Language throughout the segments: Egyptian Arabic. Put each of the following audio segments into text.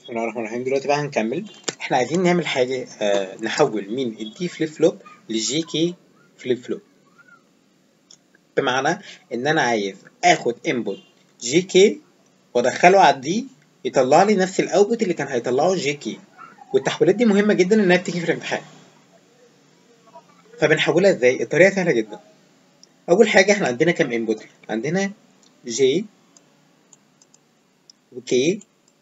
بسم الله الرحمن الرحيم دلوقتي بقى هنكمل احنا عايزين نعمل حاجة آه نحول من الدي فليب فلوب للجي كي فليب فلوب بمعنى ان انا عايز اخد انبوت جي كي وادخله على الدي يطلع لي نفس الاوتبوت اللي كان هيطلعه الجي كي والتحويلات دي مهمة جدا انها بتيجي في الامتحان فبنحولها ازاي الطريقة سهلة جدا اول حاجة احنا عندنا كام انبوت عندنا جي وكي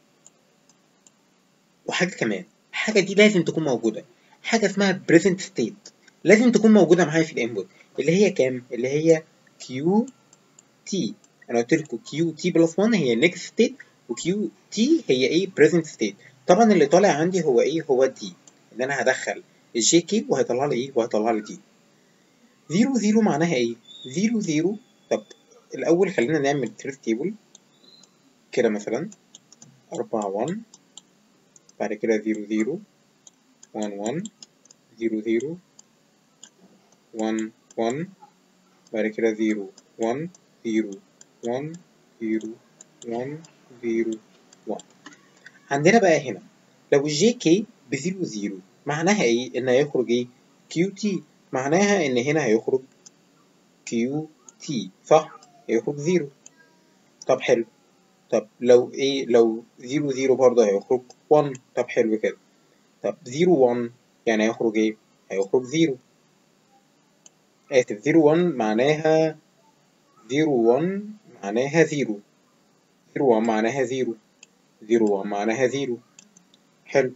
وحاجة كمان الحاجة دي لازم تكون موجودة حاجة اسمها present state لازم تكون موجودة معايا في الانبوت اللي هي كام؟ اللي هي q t أنا قلت لكم q t بلس 1 هي next state و q t هي إيه present state طبعا اللي طالع عندي هو إيه؟ هو d إن أنا هدخل الجي كي وهيطلع لي إيه؟ وهيطلع لي d 0 0 معناها إيه؟ 0 0 طب الأول خلينا نعمل trace table كده مثلا 4 1 بعد كده 0 0 1 1 0 0 1 1 بعد كده 0 1 0 1 0 1 0 1 عندنا بقى هنا لو الجي كي ب 0 0 معناها ايه؟ ان هيخرج ايه؟ كيو تي معناها ان هنا هيخرج كيو تي صح؟ هيخرج 0 طب حلو طب لو ايه لو 0 0 برضه هيخرج 1 طب حلو كده طب 0 1 يعني هيخرج ايه؟ هيخرج 0 آسف 0 1 معناها 0 1 معناها 0 0 1 معناها 0 0 1 معناها 0 حلو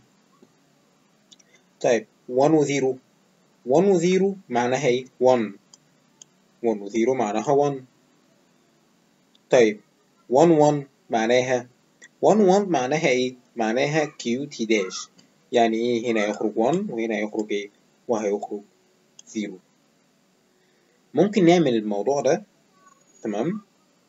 طيب 1 و 0 1 و 0 معناها ايه؟ 1 1 و 0 معناها 1 طيب 1 1 معناها 1 1 معناها ايه؟ معناها كيو تي داش يعني ايه هنا يخرج 1 وهنا يخرج ايه؟ وهيخرج 0 ممكن نعمل الموضوع ده تمام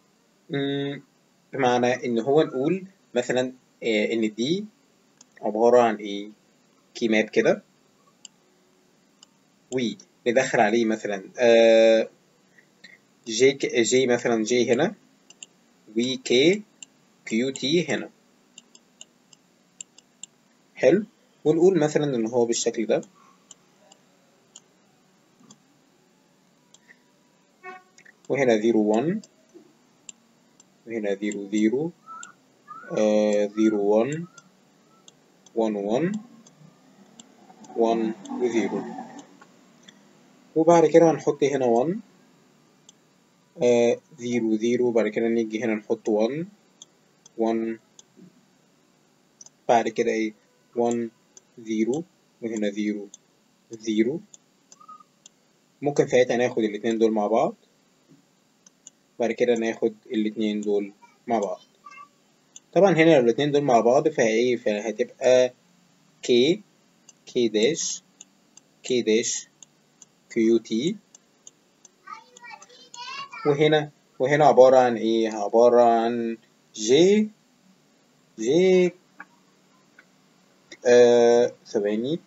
بمعنى ان هو نقول مثلا آه ان دي عبارة عن ايه؟ كي ماب كده وندخل عليه مثلا آه جي جي مثلا جي هنا وكي كيو تي هنا حلو ونقول مثلا ان هو بالشكل ده وهنا زيرو وان وهنا زيرو زيرو زيرو وان وان وان وان وزيرو وبعد كده هنحط هنا وان زيرو زيرو بعد كده نيجي هنا نحط وان وان بعد كده ايه 1 0 وهنا 0 0 ممكن ساعتها ناخد الاتنين دول مع بعض بعد كده ناخد الاتنين دول مع بعض طبعا هنا لو الاتنين دول مع بعض فهي فهتبقى k k داش k داش كيو تي وهنا وهنا عبارة عن ايه عبارة عن j j ثواني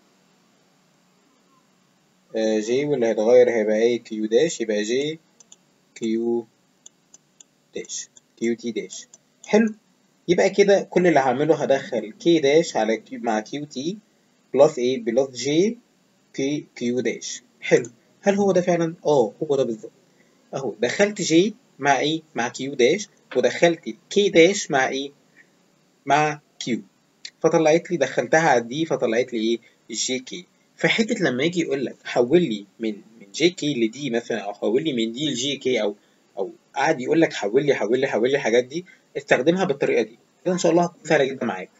آه جي واللي هيتغير هيبقى ايه كيو داش يبقى جي كيو داش كيو تي داش حلو يبقى كده كل اللي هعمله هدخل كي داش على كيو مع كيو تي بلس ايه بلس جي كي كيو داش حلو هل هو ده فعلا اه هو ده بالظبط اهو دخلت جي مع ايه مع كيو داش ودخلت كي داش مع ايه مع كيو فطلعت لي دخلتها على الدي فطلعت لي ايه الجي كي فحته لما يجي يقول لك حول لي من من جي كي لدي مثلا او حول لي من دي لجي كي او او قاعد يقول لك حول لي حول لي حول لي الحاجات دي استخدمها بالطريقه دي كده ان شاء الله هتكون سهله جدا معاك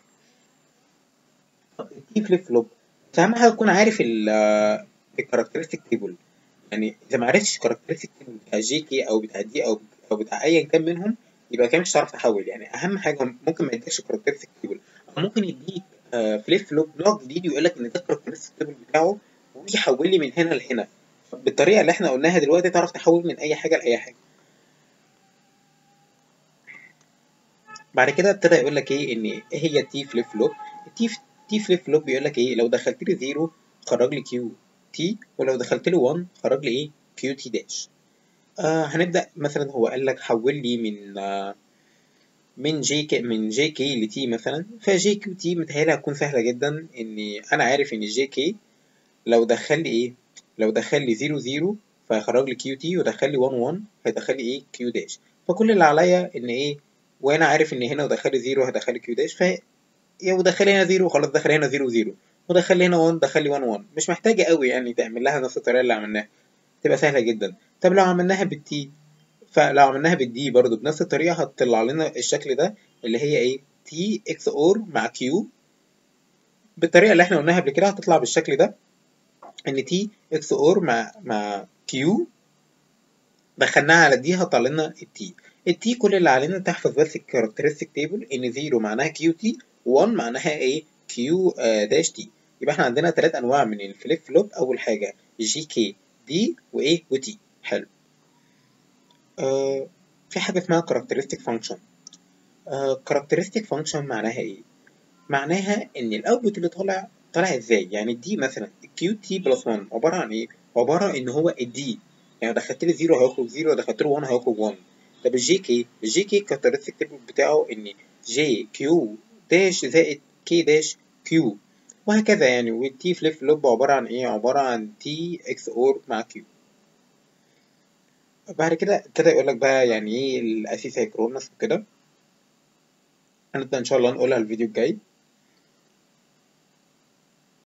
الدي فليب فلوب بس اهم حاجه تكون عارف الكاركترستيك تيبل يعني اذا ما عرفتش الكاركترستيك تيبل بتاع جي كي او بتاع دي او او بتاع ايا كان منهم يبقى كده مش هتعرف تحول يعني اهم حاجه ممكن ما يديكش كاركترستيك تيبل ممكن يديك فليب فلوب بلوك جديد ويقول لك ان ده الكاركترستيك تيبل بتاعه ويحول لي من هنا لهنا بالطريقه اللي احنا قلناها دلوقتي تعرف تحول من اي حاجه لاي حاجه بعد كده ابتدى يقول لك ايه ان ايه هي التي فليب فلوب التي تي فليب فلوب بيقول لك ايه لو دخلت لي 0 خرج لي كيو تي ولو دخلت له 1 خرج لي ايه كيو تي داش آه هنبدا مثلا هو قال لك حول لي من آه من جي كي من جي كي لتي مثلا فجي كيو تي متهيألي هتكون سهلة جدا إني أنا عارف إن جي كي لو دخل لي إيه لو دخل لي زيرو زيرو فهيخرج لي كيو تي ودخل لي 1 1 هيدخل لي إيه كيو داش فكل اللي عليا إن إيه وأنا عارف إن هنا ودخل لي زيرو هيدخل لي كيو داش ف يا ودخل هنا زيرو خلاص دخل هنا زيرو زيرو ودخل لي هنا 1 دخل لي 1 1 مش محتاجة قوي يعني تعمل لها نفس الطريقة اللي عملناها تبقى سهلة جدا طب لو عملناها بالتي فلو عملناها بالدي برضو بنفس الطريقة هتطلع لنا الشكل ده اللي هي ايه تي اكس اور مع كيو بالطريقة اللي احنا قلناها قبل كده هتطلع بالشكل ده ان تي اكس اور مع مع كيو دخلناها على دي هطلع لنا التي التي كل اللي علينا تحفظ بس الكاركترستيك تيبل ان 0 معناها كيو تي 1 معناها ايه كيو داش تي يبقى احنا عندنا ثلاث انواع من الفليب فلوب اول حاجة جي كي دي وايه وتي حلو آه في حاجة اسمها characteristic function آه characteristic function معناها ايه؟ معناها ان الاوتبوت اللي طالع طالع ازاي؟ يعني الدي مثلا الكيو تي بلس 1 عبارة عن ايه؟ عبارة ان هو الدي يعني دخلت لي 0 هيخرج 0 دخلت له 1 هيخرج 1 طب الجي كي الجي كي characteristic تيبل بتاعه ان جي كيو داش زائد كي داش كيو وهكذا يعني والتي فليب فلوب عبارة عن ايه؟ عبارة عن تي اكس اور مع كيو بعد كده ابتدى يقول لك بقى يعني ايه الاسيس هيكرونس وكده هنبدأ ان شاء الله نقولها الفيديو الجاي